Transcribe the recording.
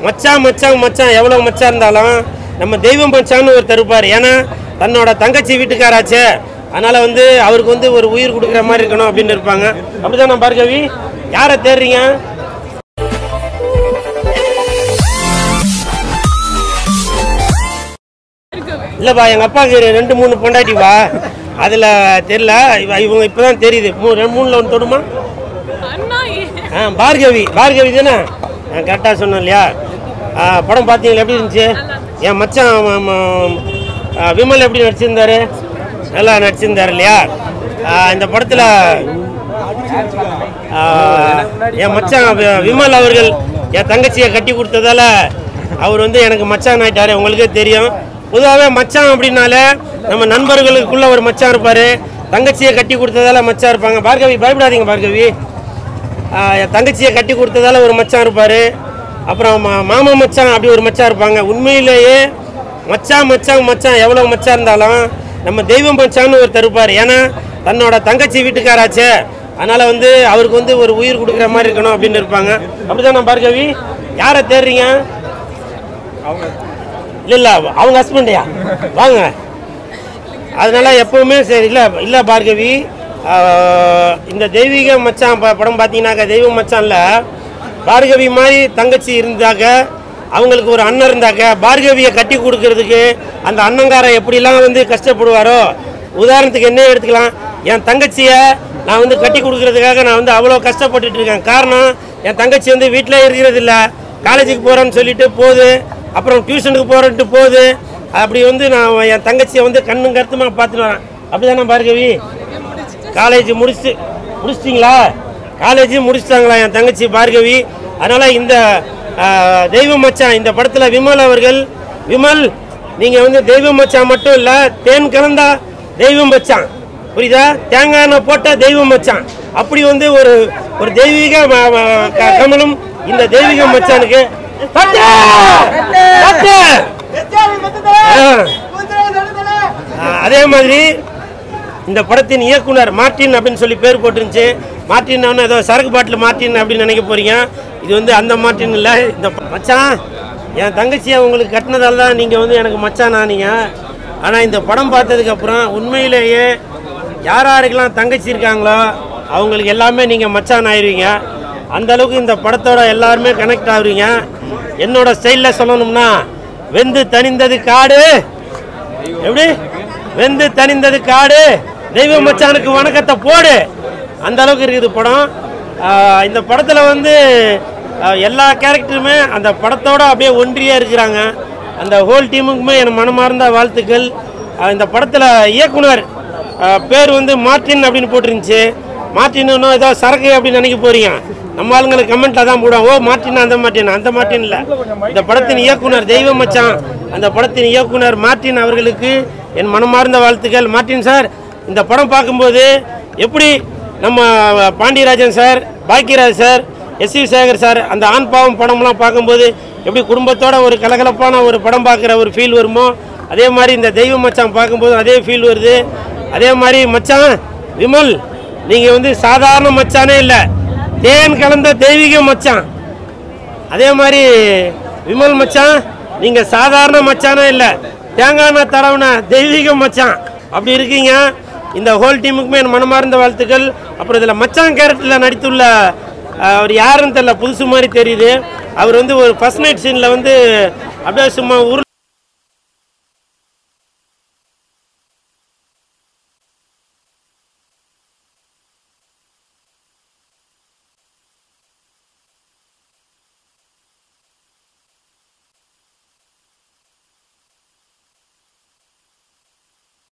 மச்சான் மச்சான் மச்சான் எவ்வளோ மச்சான் இருந்தாலும் நம்ம தெய்வம் மச்சான்னு ஒரு தருப்பார் ஏன்னா தன்னோட தங்கச்சி வீட்டுக்காராச்சே அதனால வந்து அவருக்கு வந்து ஒரு உயிர் கொடுக்குற மாதிரி இருக்கணும் அப்படின்னு இருப்பாங்க அப்படிதான் நான் பார்கவி யாரை தேடுறீங்க இல்லைப்பா எங்கள் அப்பாவுக்கு ரெண்டு மூணு பொண்டாட்டிப்பா அதில் தெரில இவ- இவங்க இப்போ தான் தெரியுது மூ ரெண்டு மூணில் ஒன்று தொடுமா அண்ணா ஆ பார்கவி பார்கவி தானே நான் கரெக்டாக சொன்னேன் இல்லையா ஆ, படம் பார்த்தீங்களா எப்படி இருந்துச்சு என் மச்சான் ம- ம- ஆ, விமல் எப்படி நடிச்சிருந்தாரு நல்லா நடிச்சிருந்தாரு இல்லையா ஆ, இந்த படத்தில் என் மச்சான் வி- விமல் அவர்கள் என் தங்கச்சியை கட்டி கொடுத்ததால அவர் வந்து எனக்கு மச்சான் ஆயிட்டாரு உங்களுக்கே தெரியும் பொதுவாகவே மச்சான் அப்படின்னாலே நம்ம நண்பர்களுக்குள்ள ஒரு மச்சான் இருப்பார் தங்கச்சியை கட்டி கொடுத்ததால மச்சான் இருப்பாங்க பார்கவி பயப்படாதீங்க பார்கவி ஆஹ் என் தங்கச்சியை கட்டி கொடுத்ததால ஒரு மச்சான் இருப்பார் அப்புறம் மா- மாமா மச்சான் அப்படி ஒரு மச்சான் இருப்பாங்க உண்மையிலேயே மச்சான் மச்சான் மச்சான் எவ்வளோ மச்சான் இருந்தாலும் நம்ம தெய்வம் மச்சான்னு ஒரு தருப்பார் ஏன்னா தன்னோட தங்கச்சி வீட்டுக்காராச்சே அதனால் வந்து அவருக்கு வந்து ஒரு உயிர் கொடுக்குற மாதிரி இருக்கணும் அப்படின்னு இருப்பாங்க அப்படிதான் நான் பார்கவி யாரை தேடுறீங்க இல்லை இல்லை அவங்க ஹஸ்பண்டையா வாங்க அதனால எப்பவுமே சரி இல்லை இல்லை பார்கவி ஆஹ், இந்த தெய்வீக மச்சான் ப- படம் பார்த்தீங்கன்னாக்க தெய்வ மச்சான்ல பார்கவி மாதிரி தங்கச்சி இருந்தாக்க அவங்களுக்கு ஒரு அண்ணன் இருந்தாக்க பார்கவியை கட்டி கொடுக்கறதுக்கு அந்த அண்ணங்காரன் எப்படிலாம் வந்து கஷ்டப்படுவாரோ உதாரணத்துக்கு என்ன எடுத்துக்கலாம் என் தங்கச்சியை நான் வந்து கட்டி கொடுக்கறதுக்காக நான் வந்து அவ்வளோ கஷ்டப்பட்டுட்டு இருக்கேன் காரணம் என் தங்கச்சி வந்து வீட்டில் இருக்கிறது இல்லை காலேஜுக்கு போகிறேன்னு சொல்லிட்டு போகுது அப்புறம் டியூஷனுக்கு போகிறேன்ட்டு போகுது அப்படி வந்து நான் என் தங்கச்சியை வந்து கண்ணும் கருத்துமா பார்த்துட்டு வரேன் அப்படிதானே பார்கவி காலேஜ் முடிச்சு முடிச்சிட்டிங்களா காலேஜ் முடிச்சிட்டாங்களா என் தங்கச்சி பார்கவி அதனால் இந்த ஆ, தெய்வ மச்சான் இந்த படத்தில் விமல் அவர்கள் விமல் நீங்கள் வந்து தெய்வ மச்சான் மட்டும் இல்லை தேன் கலந்தா தெய்வம் மச்சான் புரியுதா தேங்காய் எண்ணெய் போட்ட தெய்வம் மச்சான் அப்படி வந்து ஒரு ஒரு தெய்வீக ம- ம- க- கமலம் இந்த தெய்வீக மச்சானுக்கு தட்டு! தட்டு! ஆ. ஆ, அதே மாதிரி இந்த படத்தின் இயக்குனர் மார்ட்டின் அப்படின்னு சொல்லி பேர் போட்டுருந்துச்சு மார்ட்டின் அவனு ஏதோ சரக்கு பாட்டில் மார்ட்டின் அப்படின்னு நினைக்க போறீங்க இது வந்து அந்த மார்ட்டின் இல்லை இந்த ப- மச்சான் என் தங்கச்சியை உங்களுக்கு கட்டினதால தான் நீங்கள் வந்து எனக்கு மச்சான் ஆனீங்க ஆனால் இந்த படம் பார்த்ததுக்கப்புறம் உண்மையிலேயே யார் யாருக்கெல்லாம் தங்கச்சி இருக்காங்களோ அவங்களுக்கு எல்லாமே நீங்கள் மச்சான் ஆயிருவீங்க அந்த அளவுக்கு இந்த படத்தோட எல்லாருமே கனெக்ட் ஆகுறீங்க என்னோட ஸ்டைலில் சொல்லணும்னா வெந்து தணிந்தது காடு எப்படி வெந்து தணிந்தது காடு தெய்வ மச்சானுக்கு வணக்கத்தை போடு அந்த அளவுக்கு இருக்குது படம் ஆஹ் இந்த படத்தில் வந்து ஆஹ் எல்லா கேரக்டருமே அந்த படத்தோட அப்படியே ஒன்றியே இருக்கிறாங்க அந்த ஹோல் டீமுக்குமே என் மனமார்ந்த வாழ்த்துக்கள் ஆஹ் இந்த படத்தில் இயக்குனர் ஆஹ் பேர் வந்து மார்ட்டின் அப்படின்னு போட்டிருந்துச்சு மார்ட்டின் இன்னும் ஏதோ சரக்கு அப்படின்னு நினைக்க போறீங்க நம்ம ஆளுங்களுக்கு கமெண்ட்ல தான் போடுவோம் ஓ மார்ட்டின் அந்த மார்ட்டின் அந்த மார்ட்டின் இல்லை இந்த படத்தின் இயக்குனர் தெய்வ மச்சான் அந்த படத்தின் இயக்குனர் மார்ட்டின் அவர்களுக்கு என் மனமார்ந்த வாழ்த்துக்கள் மார்ட்டின் சார் இந்த படம் பார்க்கும்போது எப்படி நம்ம Pandiarajan sir Bhagyaraj sir S V Sekhar sir அந்த ஆண் பாவம் படம்லாம் பார்க்கும்போது எப்படி குடும்பத்தோட ஒரு கலகலப்பான ஒரு படம் பார்க்குற ஒரு ஃபீல் வருமோ அதே மாதிரி இந்த தெய்வ மச்சான் பார்க்கும்போது அதே ஃபீல் வருது அதே மாதிரி மச்சான் விமல் நீங்கள் வந்து சாதாரண மச்சானே இல்லை தேன் கலந்த தெய்வீக மச்சான் அதே மாதிரி விமல் மச்சான் நீங்கள் சாதாரண மச்சானே இல்லை தேங்காய் எண்ணெய் தரவுன தெய்வீக மச்சான் அப்படி இருக்கீங்க இந்த ஹோல் டீமுக்குமே என் மனமார்ந்த வாழ்த்துக்கள் அப்புறம் இதில் மச்சான் கேரக்டரில் நடித்துள்ள அஹ், அவர் யாருன்னு தெரியல புதுசு மாதிரி தெரியுது அவர் வந்து ஒரு ஃபர்ஸ்ட் நைட் சீனில் வந்து அப்படியே சும்மா உரு